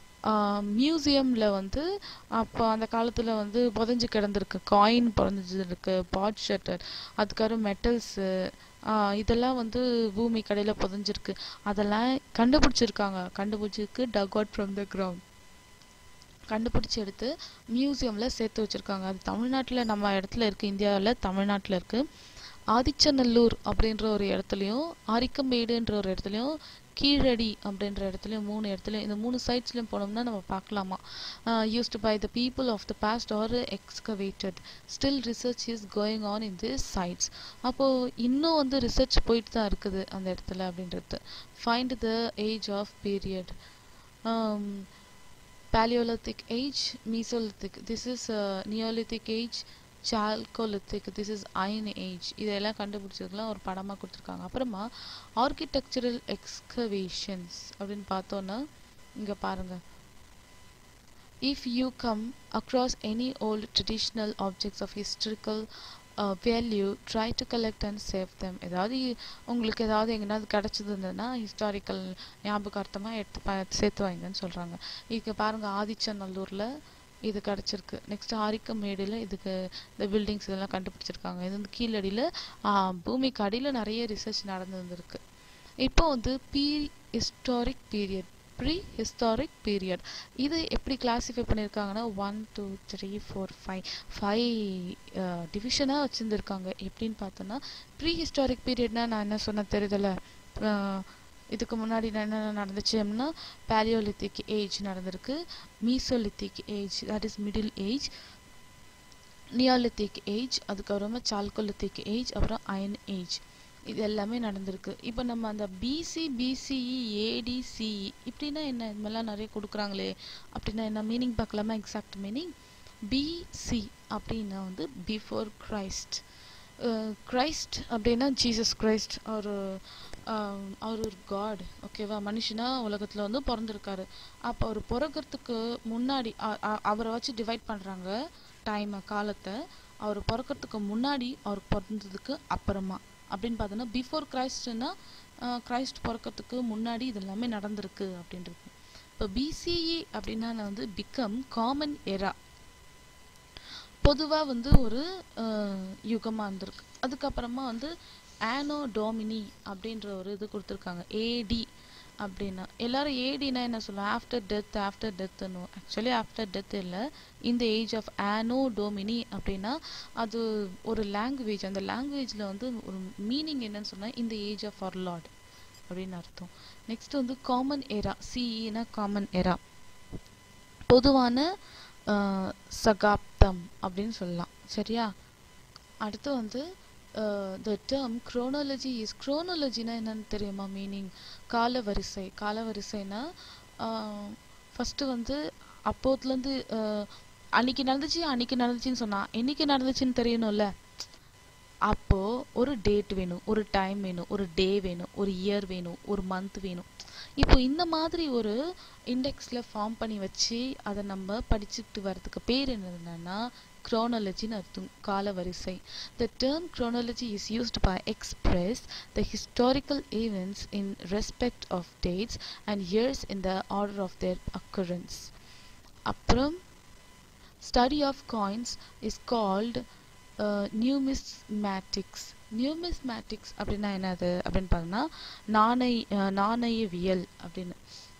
மியூசியமில் வந்து அப்போ அந்த காலத்தில் வந்து புதைஞ்சு கிடந்திருக்கு காயின் புதைஞ்சு இருக்கு பாட் ஷட்டர் அதுக்கப்புறம் மெட்டல்ஸு இதெல்லாம் வந்து பூமி கடையில் புதைஞ்சிருக்கு அதெல்லாம் கண்டுபிடிச்சிருக்காங்க கண்டுபிடிச்சிருக்கு dug out from the ground கண்டுபிடிச்சி எடுத்து மியூசியமில் சேர்த்து வச்சுருக்காங்க அது தமிழ்நாட்டில் நம்ம இடத்துல இருக்குது இந்தியாவில் தமிழ்நாட்டில் இருக்குது ஆதிச்சநல்லூர் அப்படின்ற ஒரு இடத்துலையும் ஆரிக்கம்பேடுன்ற ஒரு இடத்துலையும் கீழடி அப்படின்ற இடத்துலையும் மூணு இடத்துலையும் இந்த மூணு சைட்ஸ்லையும் போனோம்னா நம்ம பார்க்கலாமா used by the people of the past are excavated still research is going on in this sites அப்போது இன்னும் வந்து ரிசர்ச் போயிட்டு தான் இருக்குது அந்த இடத்துல அப்படின்றது find the age of period Paleolithic age, Mesolithic, this is uh, Neolithic age, Chalcolithic, this is Iron age இதெல்லாம் கண்டுபிடிச்சதுக்கெல்லாம் ஒரு படமாக கொடுத்துருக்காங்க அப்புறமா ஆர்கிடெக்சரல் எக்ஸ்கவேஷன்ஸ் அப்படின்னு பார்த்தோன்னா இங்கே பாருங்க If you come across any old traditional objects of historical uh, value, try to collect and save them. ஏதாவது உங்களுக்கு ஏதாவது எங்கேயாவது கிடச்சிருந்ததுன்னா ஹிஸ்டாரிக்கல் ஞாபகார்த்தமாக எடுத்து ப சேர்த்து வைங்கன்னு சொல்கிறாங்க இதுக்கு பாருங்க ஆதிச்சநல்லூரில் இது கிடச்சிருக்கு நெக்ஸ்ட் ஆரிக்கமேடில் இதுக்கு இந்த பில்டிங்ஸ் இதெல்லாம் கண்டுபிடிச்சிருக்காங்க இது வந்து கீழடியில் பூமிக்கு அடியில் நிறைய ரிசர்ச் நடந்துருந்துருக்கு இப்போ வந்து prehistoric period prehistoric period இது எப்படி கிளாஸிஃபை பண்ணியிருக்காங்கன்னா one two three four five five டிவிஷனாக வச்சுருந்துருக்காங்க எப்படின்னு பார்த்தோன்னா ப்ரீ ஹிஸ்டாரிக் பீரியட்னா நான் என்ன சொன்ன தெரியுதுல்ல இதுக்கு முன்னாடி என்ன நடந்துச்சு அப்படின்னா பேலியோலித்திக் ஏஜ் நடந்திருக்கு mesolithic age that is middle age neolithic age அதுக்கப்புறமா சால்கோலித்திக் ஏஜ் அப்புறம் அயன் ஏஜ் இது எல்லாமே நடந்திருக்கு இப்போ நம்ம அந்த பிசி பிசிஇ ஏடிசிஇ இப்படின்னா என்ன இது மாதிரிலாம் நிறைய கொடுக்குறாங்களே அப்படின்னா என்ன மீனிங் பார்க்கலாமா எக்ஸாக்ட் மீனிங் பிசி அப்படின்னா வந்து பிஃபோர் கிரைஸ்ட் கிரைஸ்ட் அப்படின்னா ஜீசஸ் கிரைஸ்ட் ஒரு அவர் ஒரு காட் ஓகேவா மனுஷனா உலகத்தில் வந்து பிறந்திருக்காரு அப்போ அவர் பிறக்கிறதுக்கு முன்னாடி அவரை வச்சு டிவைட் பண்ணுறாங்க டைமை காலத்தை அவர் பிறக்கிறதுக்கு முன்னாடி அவர் பிறந்ததுக்கு அப்புறமா அப்படின்னு பார்த்தோன்னா பிஃபோர் கிரைஸ்ட்னா கிரைஸ்ட் பிறக்கிறதுக்கு முன்னாடி இது எல்லாமே நடந்திருக்கு அப்படின்றது இப்போ பிசிஇ அப்படின்னா வந்து பிகம் காமன் எரா பொதுவாக வந்து ஒரு யுகமாக இருந்திருக்கு அதுக்கப்புறமா வந்து ஆனோ டோமினி அப்படின்ற ஒரு இது கொடுத்துருக்காங்க ஏடி அப்படின்னா எல்லாரும் ஏடினா என்ன சொல்லுவோம் ஆஃப்டர் டெத் ஆஃப்டர் டெத்துன்னு ஆக்சுவலி ஆஃப்டர் டெத் இல்லை இந்த ஏஜ் ஆஃப் ஆனோ டோமினி அப்படின்னா அது ஒரு லாங்குவேஜ் அந்த லாங்குவேஜில் வந்து ஒரு மீனிங் என்னன்னு சொன்னால் இந்த ஏஜ் ஆஃப் அவர் லார்ட் அப்படின்னு அர்த்தம் நெக்ஸ்ட் வந்து காமன் எரா சிஇனா காமன் எரா பொதுவான சகாப்தம் அப்படின்னு சொல்லலாம் சரியா அடுத்து வந்து த டேர்ம் குரோனாலஜி இஸ் குரோனாலஜினா என்னன்னு தெரியுமா மீனிங் காலவரிசை காலவரிசைனா ஃபஸ்ட்டு வந்து அப்போத்துலேருந்து அன்னைக்கு நடந்துச்சு அன்னைக்கு நடந்துச்சுன்னு சொன்னா என்னைக்கு நடந்துச்சுன்னு தெரியணும்ல அப்போ ஒரு டேட் வேணும் ஒரு டைம் வேணும் ஒரு டே வேணும் ஒரு இயர் வேணும் ஒரு மந்த் வேணும் இப்போ இந்த மாதிரி ஒரு இண்டெக்ஸில் ஃபார்ம் பண்ணி வச்சு அதை நம்ம படிச்சுட்டு வர்றதுக்கு பேர் என்னதுன்னா chronologyன்னு அர்த்தம் காலவரிசை the term chronology is used by express the historical events in respect of dates and years in the order of their occurrence அப்புறம் study of coins is called uh, numismatics numismatics அப்படின்னா என்னது அப்படின்னு பார்த்தோம்னா நாணய நாணயவியல் அப்படின்னு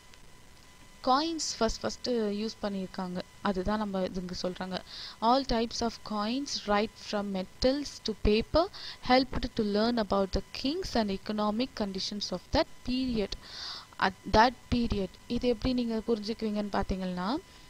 காயின்ஸ் ஃபஸ்ட் ஃபஸ்ட்டு யூஸ் பண்ணியிருக்காங்க அதுதான் நம்ம இதுங்க சொல்கிறாங்க all types of coins right from metals to paper helped to learn about the kings and economic conditions of that period at that period இது எப்படி நீங்கள் புரிஞ்சுக்குவீங்கன்னு பார்த்தீங்கன்னா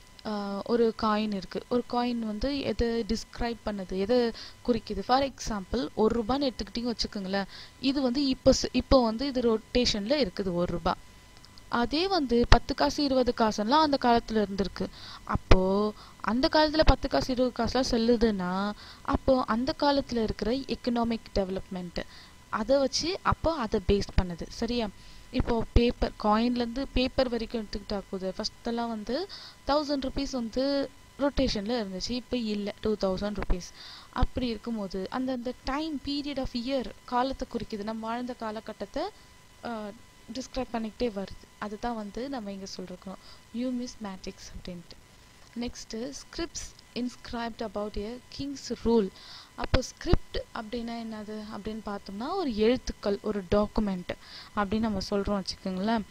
ஒரு காயின் இருக்குது ஒரு காயின் வந்து எதை டிஸ்கிரைப் பண்ணுது எதை குறிக்குது ஃபார் எக்ஸாம்பிள் ஒரு ரூபான்னு எடுத்துக்கிட்டிங்க வச்சுக்கோங்களேன் இது வந்து இப்போ இப்போ வந்து இது ரொட்டேஷனில் இருக்குது ஒரு ரூபா அதே வந்து பத்து காசு இருபது காசுலாம் அந்த காலத்துல இருந்திருக்கு அப்போ அந்த காலத்துல பத்து காசு இருபது காசுலாம் செல்லுதுன்னா அப்போ அந்த காலத்துல இருக்கிற எக்கனாமிக் டெவலப்மெண்ட் அதை வச்சு அப்போ அதை பேஸ் பண்ணுது சரியா இப்போ பேப்பர் காயின்லேருந்து பேப்பர் வரைக்கும் எடுத்துக்கிட்டா போகுது ஃபஸ்ட்டெல்லாம் வந்து தௌசண்ட் ருபீஸ் வந்து ரொட்டேஷனில் இருந்துச்சு இப்போ இல்லை டூ தௌசண்ட் ருபீஸ் அப்படி இருக்கும்போது அந்த அந்த டைம் பீரியட் ஆஃப் இயர் காலத்தை குறிக்குது நம்ம வாழ்ந்த காலகட்டத்தை டிஸ்கிரைப் பண்ணிக்கிட்டே வருது அதுதான் வந்து நம்ம இங்கே சொல்லிருக்கோம் நியூமிஸ்மேட்டிக்ஸ் அப்படின்ட்டு next scripts inscribed about a kings rule அப்போ ஸ்கிரிப்ட் அப்படின்னா என்னது அப்படின்னு பார்த்தோம்னா ஒரு எழுத்துக்கள் ஒரு டாக்குமெண்ட் அப்படின்னு நம்ம சொல்கிறோம் வச்சுக்கோங்களேன்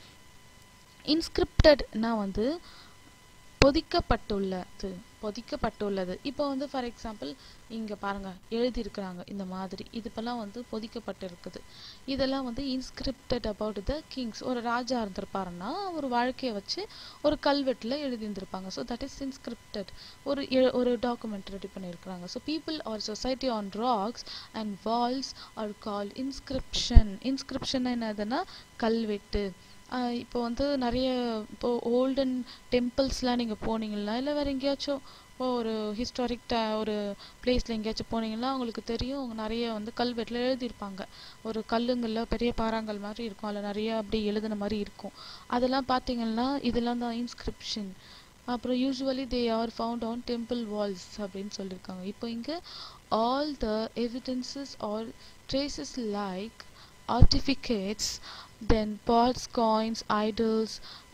இன்ஸ்கிரிப்டட்னா வந்து பொதிக்கப்பட்டுள்ளது பொதிக்கப்பட்டுள்ளது இப்போ வந்து ஃபார் எக்ஸாம்பிள் இங்கே பாருங்க எழுதியிருக்கிறாங்க இந்த மாதிரி இதுப்பெல்லாம் வந்து பொதிக்கப்பட்டு இருக்குது இதெல்லாம் வந்து இன்ஸ்கிரிப்டட் அபவுட் த கிங்ஸ் ஒரு ராஜா இருந்திருப்பாருன்னா ஒரு வாழ்க்கையை வச்சு ஒரு கல்வெட்டில் எழுதியிருந்திருப்பாங்க ஸோ தட் இஸ் இன்ஸ்கிரிப்டட் ஒரு ஒரு டாக்குமெண்ட் ரெடி பண்ணியிருக்கிறாங்க so people are society on rocks and walls are call inscription inscription என்னதுன்னா கல்வெட்டு இப்போ வந்து நிறைய இப்போ ஓல்டன் டெம்பிள்ஸ்லாம் நீங்கள் போனீங்கன்னா இல்லை வேறு எங்கேயாச்சும் இப்போ ஒரு ஹிஸ்டாரிக் ட ஒரு பிளேஸில் எங்கேயாச்சும் போனீங்கன்னா உங்களுக்கு தெரியும் அவங்க நிறைய வந்து கல்வெட்டில் எழுதியிருப்பாங்க ஒரு கல்லுங்களில் பெரிய பாறாங்கல் மாதிரி இருக்கும் அதில் நிறைய அப்படி எழுதின மாதிரி இருக்கும் அதெல்லாம் பார்த்தீங்கன்னா இதெல்லாம் தான் இன்ஸ்கிரிப்ஷன் அப்புறம் usually they are found on temple walls அப்படின்னு சொல்லியிருக்காங்க இப்போ இங்கே all the evidences are traces like artificates then pots coins idols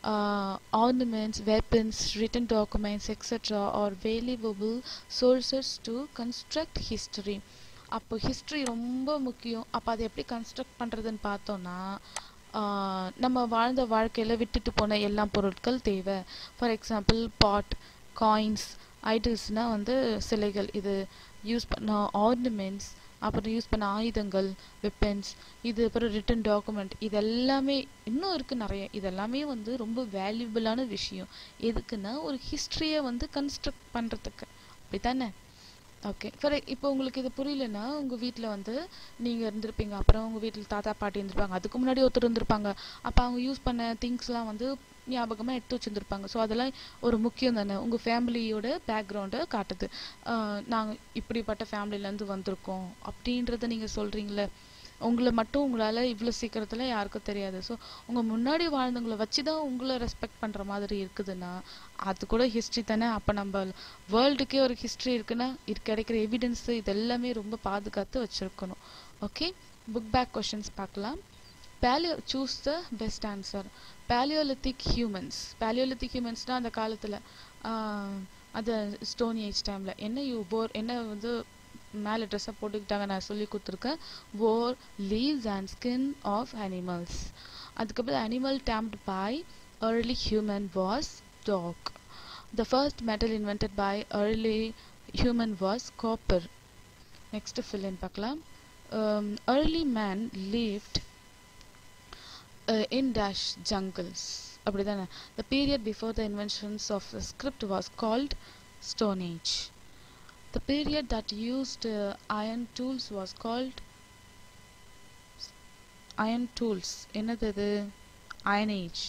uh, ornaments, weapons, written documents, etc. are valuable sources to construct history. அப்போ history ரொம்ப முக்கியம் அப்போ அதை எப்படி கன்ஸ்ட்ரக்ட் பண்ணுறதுன்னு பார்த்தோன்னா ஆஹ் நம்ம வாழ்ந்த வாழ்க்கையில் விட்டுட்டு போன எல்லா பொருட்கள் தேவை ஃபார் எக்ஸாம்பிள் பாட் காயின்ஸ் ஐடல்ஸ்னால் வந்து சிலைகள் இது யூஸ் பண்ண ஆர்னமெண்ட்ஸ் அப்புறம் யூஸ் பண்ண ஆயுதங்கள் வெப்பன்ஸ் இது அப்புறம் ரிட்டன் டாக்குமெண்ட் இது எல்லாமே இன்னும் இருக்குது நிறைய இதெல்லாமே வந்து ரொம்ப வேல்யூபிளான விஷயம் எதுக்குன்னா ஒரு ஹிஸ்ட்ரியை வந்து கன்ஸ்ட்ரக்ட் பண்ணுறதுக்கு அப்படி தானே ஓகே ஃபார் இப்போ உங்களுக்கு இது புரியலன்னா உங்கள் வீட்டில் வந்து நீங்கள் இருந்திருப்பீங்க அப்புறம் உங்கள் வீட்டில் தாத்தா பாட்டி இருந்திருப்பாங்க அதுக்கு முன்னாடி ஒருத்தர் இருந்திருப்பாங்க அப்போ அவங்க யூஸ் பண்ண திங்ஸ்லாம் வந்து ஞாபகமாக எடுத்து வச்சுருந்துருப்பாங்க ஸோ அதெல்லாம் ஒரு முக்கியம் தானே உங்கள் ஃபேமிலியோட பேக்ரவுண்டை காட்டுது நாங்கள் இப்படிப்பட்ட ஃபேமிலிலேருந்து வந்திருக்கோம் அப்படின்றத நீங்கள் சொல்கிறீங்களே உங்களை மட்டும் உங்களால் இவ்வளோ சீக்கிரத்தில் யாருக்கும் தெரியாது ஸோ உங்கள் முன்னாடி வாழ்ந்தவங்கள வச்சு தான் உங்களை ரெஸ்பெக்ட் பண்ணுற மாதிரி இருக்குதுன்னா அது கூட ஹிஸ்ட்ரி தானே அப்போ நம்ம வேர்ல்டுக்கே ஒரு ஹிஸ்ட்ரி இருக்குன்னா இது கிடைக்கிற எவிடன்ஸ் இது எல்லாமே ரொம்ப பாதுகாத்து வச்சுருக்கணும் ஓகே புக் பேக் கொஷின்ஸ் பார்க்கலாம் paleo choose the best answer paleolithic humans paleolithic ஹியூமன்ஸ்னால் அந்த காலத்தில் அது ஸ்டோன் ஏஜ் டைமில் என்ன யூ போர் என்ன வந்து மேலே ட்ரெஸ்ஸை போட்டுக்கிட்டாங்க நான் சொல்லி கொடுத்துருக்கேன்வோர் leaves and skin of animals அதுக்கப்புறம் animal tamed by early human was dog. The first metal invented by early human was copper. Next fill in பார்க்கலாம் um, early man lived uh, in dash jungles அப்படிதானே the period before the inventions of the script was called stone age the period that used uh, iron tools was called iron tools என்னது அது iron age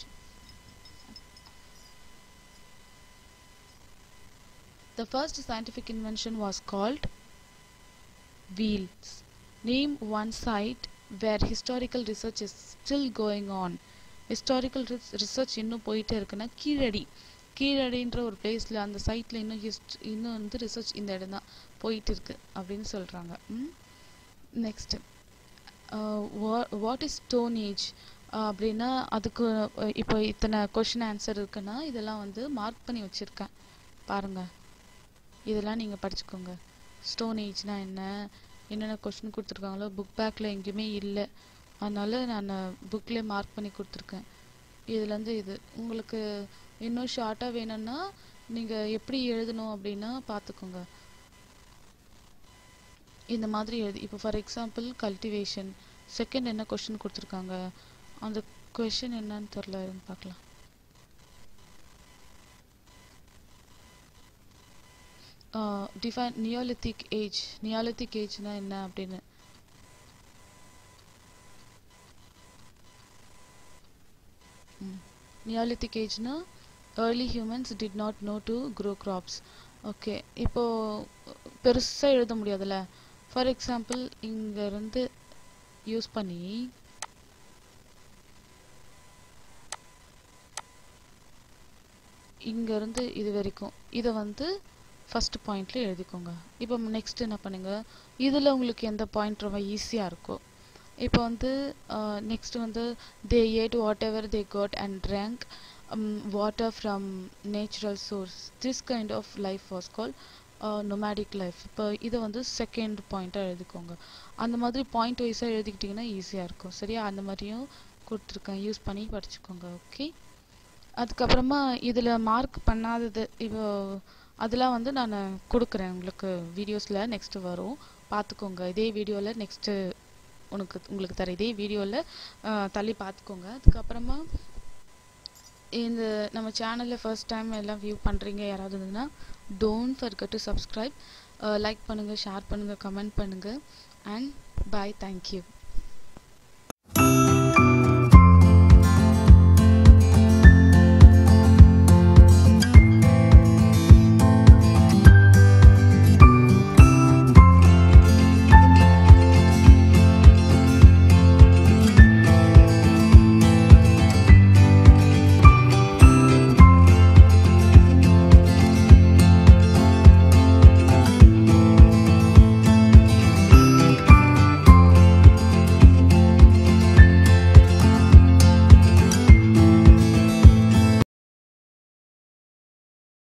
the first scientific invention was called wheels name one site where historical research is still going on historical ris- research இன்னும் போயிட்டே இருக்குன்னா கீழடி கீழடின்ற ஒரு பிளேஸ்ல அந்த சைட்ல இன்னும் ஹிஸ்ட் இன்னும் வந்து ரிசர்ச் இந்த இடம் தான் போயிட்டு இருக்கு அப்படின்னு சொல்றாங்க next what is stone age அப்படின்னா அதுக்கு அஹ், இப்போ இத்தனை கொஷின் ஆன்சர் இருக்குன்னா இதெல்லாம் வந்து மார்க் பண்ணி வச்சிருக்கேன் பாருங்க இதெல்லாம் நீங்க படிச்சுக்கோங்க ஸ்டோன் ஏஜ்னா என்ன என்னென்ன கொஷின் கொடுத்துருக்காங்களோ புக் பேக்கில் எங்கேயுமே இல்லை அதனால நான் புக்லேயே மார்க் பண்ணி கொடுத்துருக்கேன் இதுலேருந்து இது உங்களுக்கு இன்னும் ஷார்ட்டாக வேணும்னா நீங்கள் எப்படி எழுதணும் அப்படின்னா பார்த்துக்கோங்க இந்த மாதிரி எழுதி இப்போ ஃபார் எக்ஸாம்பிள் கல்டிவேஷன் செகண்ட் என்ன கொஷின் கொடுத்துருக்காங்க அந்த கொஷின் என்னன்னு தெரில இருங்க பார்க்கலாம் டிஃபைன் நியோலித்திக் ஏஜ் நியோலித்திக் ஏஜ்னா என்ன அப்படின்னு நியோலித்திக் ஏஜ்னா early humans did not know to grow crops okay இப்போ பெருசாக எழுத முடியாதுல்ல ஃபார் எக்ஸாம்பிள் இருந்து யூஸ் பண்ணி இங்கேருந்து இது வரைக்கும் இதை வந்து ஃபர்ஸ்ட் பாயிண்ட்ல எழுதிக்கோங்க இப்போ நெக்ஸ்ட் என்ன பண்ணுங்க இதில் உங்களுக்கு எந்த பாயிண்ட் ரொம்ப ஈஸியாக இருக்கோ இப்போ வந்து நெக்ஸ்ட் வந்து they ate whatever they got and drunk water from natural source this kind of life was call nomadic life இப்போ இதை வந்து செகண்ட் பாயிண்ட்டாக எழுதிக்கோங்க அந்த மாதிரி பாயிண்ட் வைஸாக எழுதிக்கிட்டிங்கன்னா ஈஸியாக இருக்கும் சரியா அந்த மாதிரியும் கொடுத்துருக்கேன் யூஸ் பண்ணி படிச்சுக்கோங்க ஓகே அதுக்கப்புறமா இதில் மார்க் பண்ணாதது இப்போ அதெல்லாம் வந்து நான் கொடுக்குறேன் உங்களுக்கு வீடியோஸில் நெக்ஸ்ட்டு வரும் பார்த்துக்கோங்க இதே வீடியோவில் நெக்ஸ்ட்டு உனக்கு உங்களுக்கு தர இதே வீடியோவில் தள்ளி பார்த்துக்கோங்க அதுக்கப்புறமா இந்த நம்ம சேனலில் ஃபர்ஸ்ட் டைம் எல்லாம் வியூ பண்ணுறீங்க யாராவது இருந்ததுன்னா don't forget to subscribe like பண்ணுங்கள் ஷேர் பண்ணுங்கள் கமெண்ட் பண்ணுங்கள் அண்ட் பாய் தேங்க்யூ